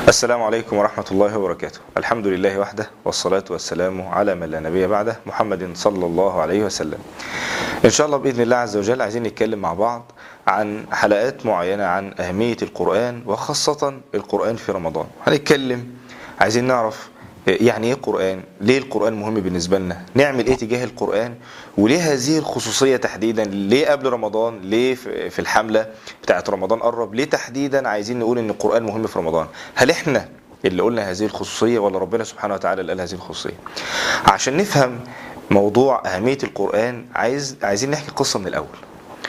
السلام عليكم ورحمة الله وبركاته الحمد لله وحده والصلاة والسلام على من لا نبي بعده محمد صلى الله عليه وسلم إن شاء الله بإذن الله عز وجل عايزين نتكلم مع بعض عن حلقات معينة عن أهمية القرآن وخاصة القرآن في رمضان هنتكلم عايزين نعرف يعني ايه قرآن ليه القرآن مهم بالنسبة لنا نعمل ايه تجاه القرآن وليه هذه الخصوصية تحديدا ليه قبل رمضان ليه في الحملة بتاعت رمضان قرب ليه تحديدا عايزين نقول ان القرآن مهم في رمضان هل احنا اللي قلنا هذه الخصوصية ولا ربنا سبحانه وتعالى اللي قال هذه الخصوصية عشان نفهم موضوع أهمية القرآن عايز عايزين نحكي قصة من الأول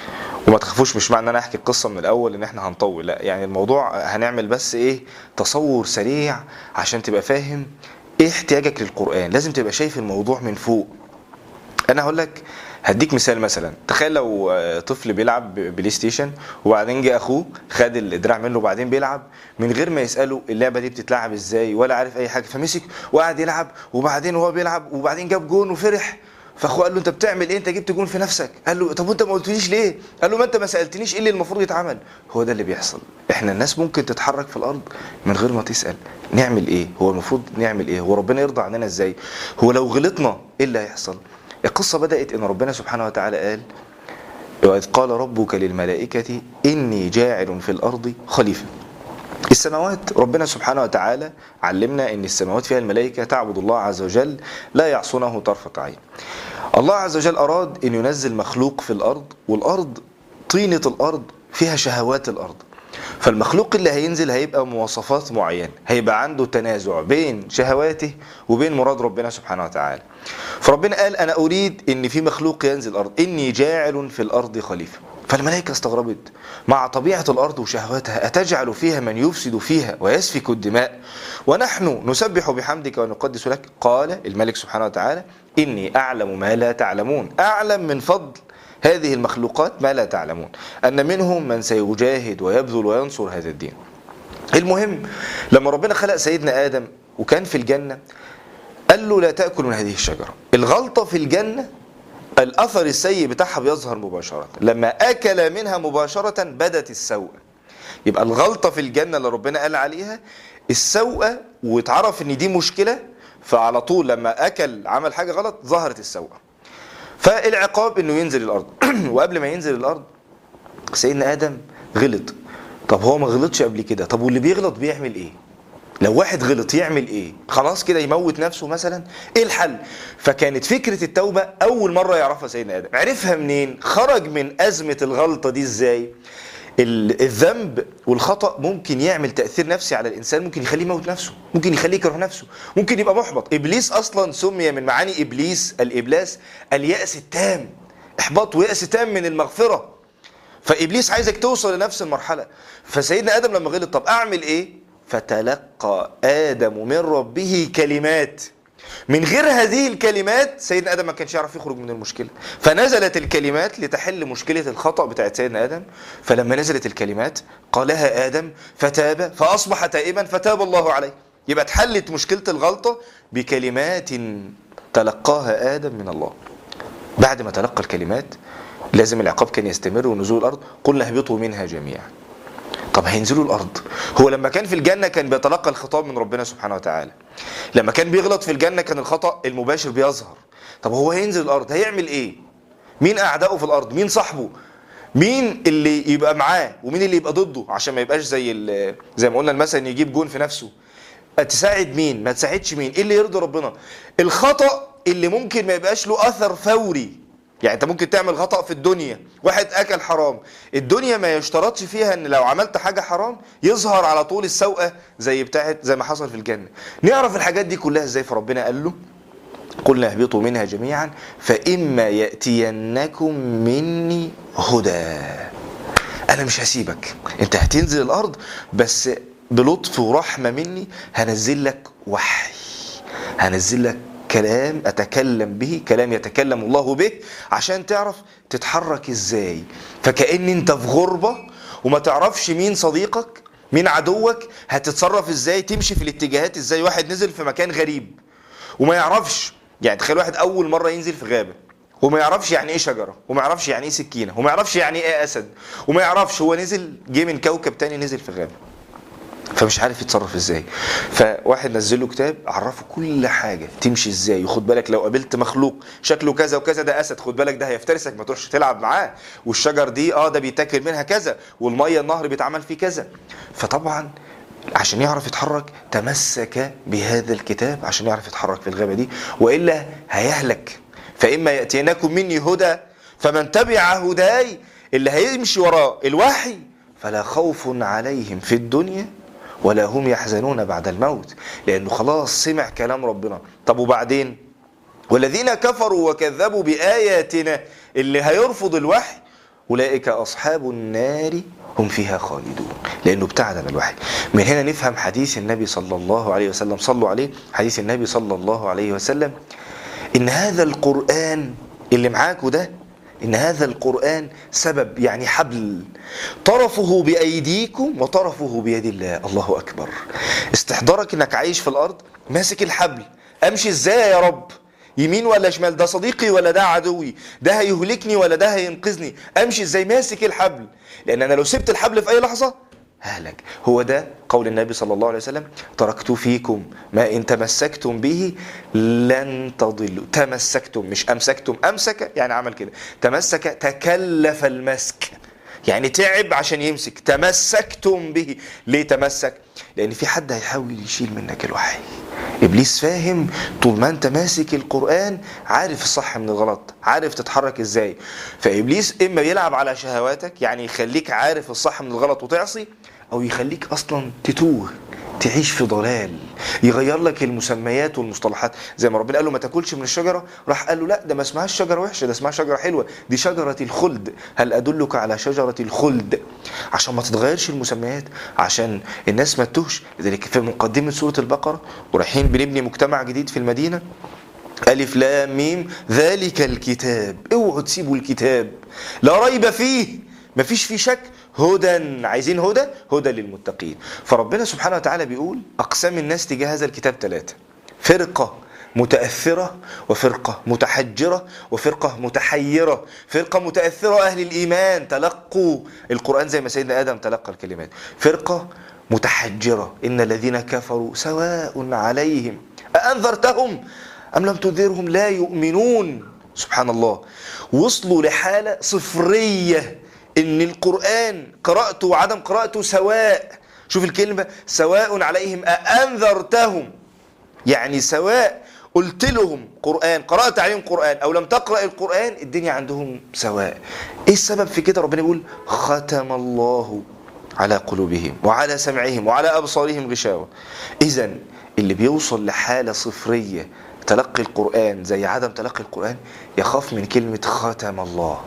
وما تخافوش مش معنى ان انا احكي القصه من الاول ان احنا هنطول لا يعني الموضوع هنعمل بس ايه تصور سريع عشان تبقى فاهم ايه احتياجك للقران لازم تبقى شايف الموضوع من فوق انا هقول لك هديك مثال مثلا تخيل لو طفل بيلعب بلاي ستيشن وبعدين جه اخوه خد الدراع منه وبعدين بيلعب من غير ما يساله اللعبه دي بتتلعب ازاي ولا عارف اي حاجه فمسك وقعد يلعب وبعدين وهو بيلعب وبعدين جاب جون وفرح فاخوه قال له انت بتعمل ايه انت جبت جون في نفسك قال له طب وانت ما قلتليش ليه قال له ما انت ما سالتنيش ايه اللي المفروض يتعمل هو ده اللي بيحصل احنا الناس ممكن تتحرك في الارض من غير ما تسال نعمل ايه هو المفروض نعمل ايه هو ربنا يرضى عننا ازاي هو لو غلطنا ايه اللي هيحصل القصه بدات ان ربنا سبحانه وتعالى قال واذ قال ربك للملائكه اني جاعل في الارض خليفه السماوات ربنا سبحانه وتعالى علمنا ان السماوات فيها الملائكه تعبد الله عز وجل لا يعصونه طرفه عين الله عز وجل اراد ان ينزل مخلوق في الارض والارض طينه الارض فيها شهوات الارض فالمخلوق اللي هينزل هيبقى مواصفات معينه هيبقى عنده تنازع بين شهواته وبين مراد ربنا سبحانه وتعالى فربنا قال انا اريد ان في مخلوق ينزل الارض اني جاعل في الارض خليفه فالملائكة استغربت مع طبيعة الأرض وشهواتها أتجعل فيها من يفسد فيها ويسفك الدماء ونحن نسبح بحمدك ونقدس لك قال الملك سبحانه وتعالى إني أعلم ما لا تعلمون أعلم من فضل هذه المخلوقات ما لا تعلمون أن منهم من سيجاهد ويبذل وينصر هذا الدين المهم لما ربنا خلق سيدنا آدم وكان في الجنة قال له لا تأكل من هذه الشجرة الغلطة في الجنة الاثر السيء بتاعها بيظهر مباشره لما اكل منها مباشره بدت السوءه يبقى الغلطه في الجنه اللي ربنا قال عليها السوءه واتعرف ان دي مشكله فعلى طول لما اكل عمل حاجه غلط ظهرت السوءه فالعقاب انه ينزل الارض وقبل ما ينزل الارض سيدنا ادم غلط طب هو ما غلطش قبل كده طب واللي بيغلط بيعمل ايه لو واحد غلط يعمل ايه خلاص كده يموت نفسه مثلا ايه الحل فكانت فكرة التوبة اول مرة يعرفها سيدنا ادم عرفها منين خرج من ازمة الغلطة دي ازاي الذنب والخطأ ممكن يعمل تأثير نفسي على الإنسان ممكن يخليه يموت نفسه ممكن يخليه يكره نفسه ممكن يبقى محبط إبليس أصلا سمي من معاني إبليس الإبلاس اليأس التام إحباط ويأس تام من المغفرة فإبليس عايزك توصل لنفس المرحلة فسيدنا آدم لما غلط طب أعمل إيه فتلقى آدم من ربه كلمات من غير هذه الكلمات سيدنا آدم ما كانش يعرف يخرج من المشكلة فنزلت الكلمات لتحل مشكلة الخطأ بتاعت سيدنا آدم فلما نزلت الكلمات قالها آدم فتاب فأصبح تائبا فتاب الله عليه يبقى اتحلت مشكلة الغلطة بكلمات تلقاها آدم من الله بعد ما تلقى الكلمات لازم العقاب كان يستمر ونزول الأرض قلنا اهبطوا منها جميعا طب هينزلوا الارض هو لما كان في الجنه كان بيتلقى الخطاب من ربنا سبحانه وتعالى لما كان بيغلط في الجنه كان الخطا المباشر بيظهر طب هو هينزل الارض هيعمل ايه مين اعدائه في الارض مين صاحبه مين اللي يبقى معاه ومين اللي يبقى ضده عشان ما يبقاش زي زي ما قلنا مثلا يجيب جون في نفسه تساعد مين ما تساعدش مين ايه اللي يرضي ربنا الخطا اللي ممكن ما يبقاش له اثر فوري يعني انت ممكن تعمل خطأ في الدنيا واحد اكل حرام الدنيا ما يشترطش فيها ان لو عملت حاجة حرام يظهر على طول السوءة زي بتاعت زي ما حصل في الجنة نعرف الحاجات دي كلها ازاي فربنا قال له قلنا اهبطوا منها جميعا فإما يأتينكم مني هدى انا مش هسيبك انت هتنزل الارض بس بلطف ورحمة مني هنزل لك وحي هنزل لك كلام اتكلم به كلام يتكلم الله به عشان تعرف تتحرك ازاي فكأن انت في غربة وما تعرفش مين صديقك مين عدوك هتتصرف ازاي تمشي في الاتجاهات ازاي واحد نزل في مكان غريب وما يعرفش يعني تخيل واحد اول مرة ينزل في غابة وما يعرفش يعني ايه شجره وما يعرفش يعني ايه سكينه وما يعرفش يعني ايه اسد وما يعرفش هو نزل جه من كوكب تاني نزل في غابه فمش عارف يتصرف ازاي فواحد نزل له كتاب عرفه كل حاجه تمشي ازاي وخد بالك لو قابلت مخلوق شكله كذا وكذا ده اسد خد بالك ده هيفترسك ما تروحش تلعب معاه والشجر دي اه ده بيتاكل منها كذا والميه النهر بيتعمل فيه كذا فطبعا عشان يعرف يتحرك تمسك بهذا الكتاب عشان يعرف يتحرك في الغابه دي والا هيهلك فاما ياتينكم مني هدى فمن تبع هداي اللي هيمشي وراء الوحي فلا خوف عليهم في الدنيا ولا هم يحزنون بعد الموت لانه خلاص سمع كلام ربنا طب وبعدين والذين كفروا وكذبوا باياتنا اللي هيرفض الوحي اولئك اصحاب النار هم فيها خالدون لانه ابتعد عن الوحي من هنا نفهم حديث النبي صلى الله عليه وسلم صلوا عليه حديث النبي صلى الله عليه وسلم ان هذا القران اللي معاكوا ده ان هذا القران سبب يعني حبل طرفه بايديكم وطرفه بيد الله الله اكبر استحضارك انك عايش في الارض ماسك الحبل امشي ازاي يا رب يمين ولا شمال ده صديقي ولا ده عدوي ده هيهلكني ولا ده هينقذني امشي ازاي ماسك الحبل لان انا لو سبت الحبل في اي لحظه هلك هو ده قول النبي صلى الله عليه وسلم تركت فيكم ما ان تمسكتم به لن تضلوا تمسكتم مش امسكتم امسك يعني عمل كده تمسك تكلف المسك يعني تعب عشان يمسك تمسكتم به ليه تمسك لان في حد هيحاول يشيل منك الوحي ابليس فاهم طول ما انت ماسك القران عارف الصح من الغلط عارف تتحرك ازاي فابليس اما يلعب على شهواتك يعني يخليك عارف الصح من الغلط وتعصي او يخليك اصلا تتوه تعيش في ضلال يغير لك المسميات والمصطلحات زي ما ربنا قال له ما تاكلش من الشجره راح قال له لا ده ما اسمهاش شجره وحشه ده اسمها شجره حلوه دي شجره الخلد هل ادلك على شجره الخلد عشان ما تتغيرش المسميات عشان الناس ما تتوهش لذلك في مقدمه سوره البقره ورايحين بنبني مجتمع جديد في المدينه ألف لام ميم ذلك الكتاب اوعوا تسيبوا الكتاب لا ريب فيه مفيش فيه شك هدى عايزين هدى هدى للمتقين فربنا سبحانه وتعالى بيقول أقسام الناس تجاه هذا الكتاب ثلاثة فرقة متأثرة وفرقة متحجرة وفرقة متحيرة فرقة متأثرة أهل الإيمان تلقوا القرآن زي ما سيدنا آدم تلقى الكلمات فرقة متحجرة إن الذين كفروا سواء عليهم أأنذرتهم أم لم تنذرهم لا يؤمنون سبحان الله وصلوا لحالة صفرية ان القرآن قرأته وعدم قراءته سواء شوف الكلمة سواء عليهم أأنذرتهم يعني سواء قلت لهم قرآن قرأت عليهم قرآن أو لم تقرأ القرآن الدنيا عندهم سواء إيه السبب في كده ربنا يقول ختم الله على قلوبهم وعلى سمعهم وعلى أبصارهم غشاوة إذا اللي بيوصل لحالة صفرية تلقي القرآن زي عدم تلقي القرآن يخاف من كلمة ختم الله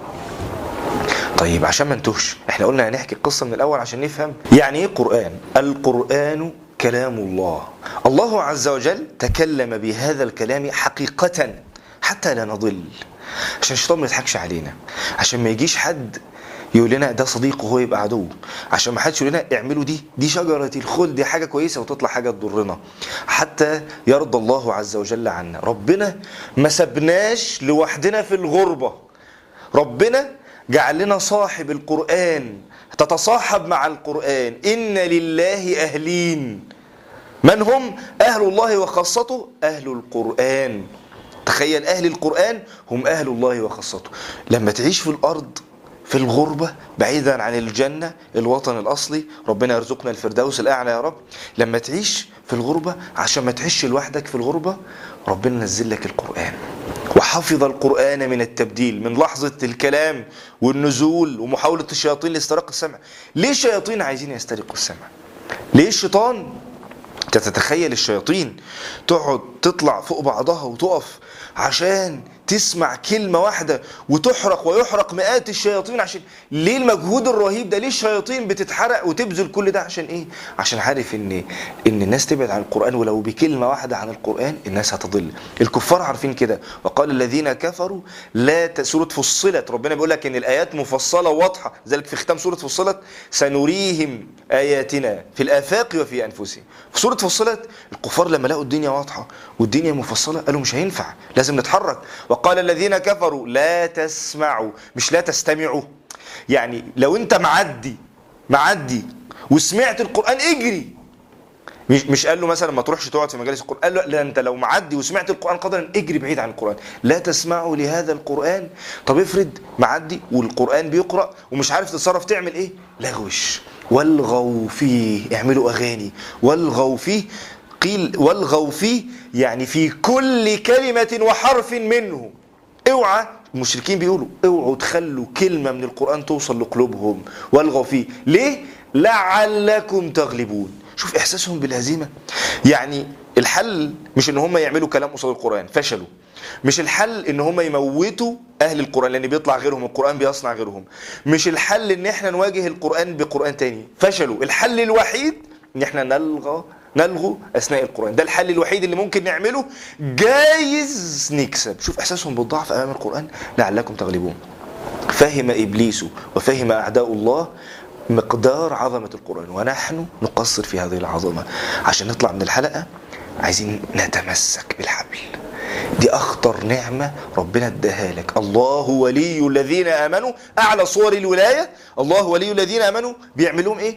طيب عشان ما نتوهش احنا قلنا هنحكي القصة من الأول عشان نفهم يعني ايه قرآن القرآن كلام الله الله عز وجل تكلم بهذا الكلام حقيقة حتى لا نضل عشان الشيطان ما يضحكش علينا عشان ما يجيش حد يقول لنا ده صديق وهو يبقى عدو عشان ما حدش يقول لنا اعملوا دي دي شجرة الخلد دي حاجة كويسة وتطلع حاجة تضرنا حتى يرضى الله عز وجل عنا ربنا ما سبناش لوحدنا في الغربة ربنا جعل لنا صاحب القرآن تتصاحب مع القرآن إن لله أهلين من هم أهل الله وخاصته أهل القرآن تخيل أهل القرآن هم أهل الله وخاصته لما تعيش في الأرض في الغربة بعيدا عن الجنة الوطن الأصلي ربنا يرزقنا الفردوس الأعلى يا رب لما تعيش في الغربة عشان ما تعيش لوحدك في الغربة ربنا نزل لك القرآن وحفظ القرآن من التبديل من لحظة الكلام والنزول ومحاولة الشياطين لاستراق السمع ليه الشياطين عايزين يسترقوا السمع ليه الشيطان تتخيل الشياطين تقعد تطلع فوق بعضها وتقف عشان تسمع كلمة واحدة وتحرق ويحرق مئات الشياطين عشان ليه المجهود الرهيب ده ليه الشياطين بتتحرق وتبذل كل ده عشان ايه عشان عارف ان ان الناس تبعد عن القرآن ولو بكلمة واحدة عن القرآن الناس هتضل الكفار عارفين كده وقال الذين كفروا لا ت... سورة فصلت ربنا بيقول لك ان الايات مفصلة واضحة ذلك في ختام سورة فصلت سنريهم اياتنا في الافاق وفي انفسهم في سورة فصلت الكفار لما لقوا الدنيا واضحة والدنيا مفصلة قالوا مش هينفع لازم نتحرك وقال الذين كفروا لا تسمعوا مش لا تستمعوا يعني لو انت معدي معدي وسمعت القرآن اجري مش مش قال له مثلا ما تروحش تقعد في مجالس القران قال له لا انت لو معدي وسمعت القران قدرا اجري بعيد عن القران لا تسمعوا لهذا القران طب افرض معدي والقران بيقرا ومش عارف تتصرف تعمل ايه لغوش والغوا فيه اعملوا اغاني والغوا فيه قيل والغوا فيه يعني في كل كلمه وحرف منه اوعى المشركين بيقولوا اوعوا تخلوا كلمة من القرآن توصل لقلوبهم والغوا فيه ليه؟ لعلكم تغلبون شوف إحساسهم بالهزيمة يعني الحل مش ان هم يعملوا كلام قصاد القرآن فشلوا مش الحل ان هم يموتوا اهل القرآن لان بيطلع غيرهم القرآن بيصنع غيرهم مش الحل ان احنا نواجه القرآن بقرآن تاني فشلوا الحل الوحيد ان احنا نلغى نلغو اثناء القران ده الحل الوحيد اللي ممكن نعمله جايز نكسب شوف احساسهم بالضعف امام القران لعلكم تغلبون فهم ابليس وفهم اعداء الله مقدار عظمه القران ونحن نقصر في هذه العظمه عشان نطلع من الحلقه عايزين نتمسك بالحبل دي اخطر نعمه ربنا اداها لك الله ولي الذين امنوا اعلى صور الولايه الله ولي الذين امنوا بيعملهم ايه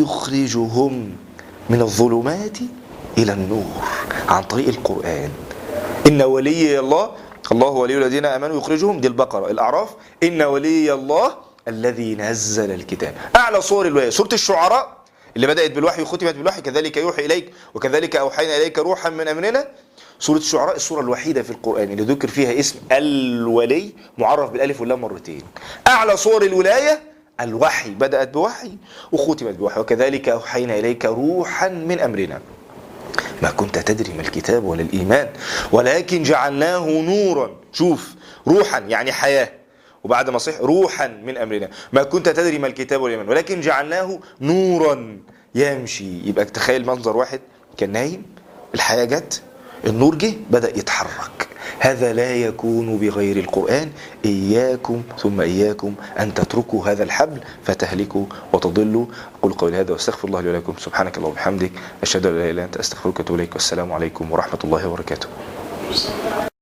يخرجهم من الظلمات إلى النور عن طريق القرآن إن ولي الله الله ولي الذين آمنوا يخرجهم دي البقرة الأعراف إن ولي الله الذي نزل الكتاب أعلى صور الولاية سورة الشعراء اللي بدأت بالوحي وختمت بالوحي كذلك يوحي إليك وكذلك أوحينا إليك روحا من أمرنا سورة الشعراء السورة الوحيدة في القرآن اللي ذكر فيها اسم الولي معرف بالألف واللام مرتين أعلى صور الولاية الوحي بدأت بوحي وختمت بوحي وكذلك أوحينا إليك روحا من أمرنا ما كنت تدري ما الكتاب ولا الإيمان ولكن جعلناه نورا شوف روحا يعني حياة وبعد ما صح روحا من أمرنا ما كنت تدري ما الكتاب ولا الإيمان ولكن جعلناه نورا يمشي يبقى تخيل منظر واحد كان نايم الحياة جت النور جه بدأ يتحرك هذا لا يكون بغير القرآن إياكم ثم إياكم أن تتركوا هذا الحبل فتهلكوا وتضلوا أقول قولي هذا واستغفر الله لي ولكم سبحانك اللهم وبحمدك أشهد أن لا إله إلا أنت أستغفرك وأتوب إليك والسلام عليكم ورحمة الله وبركاته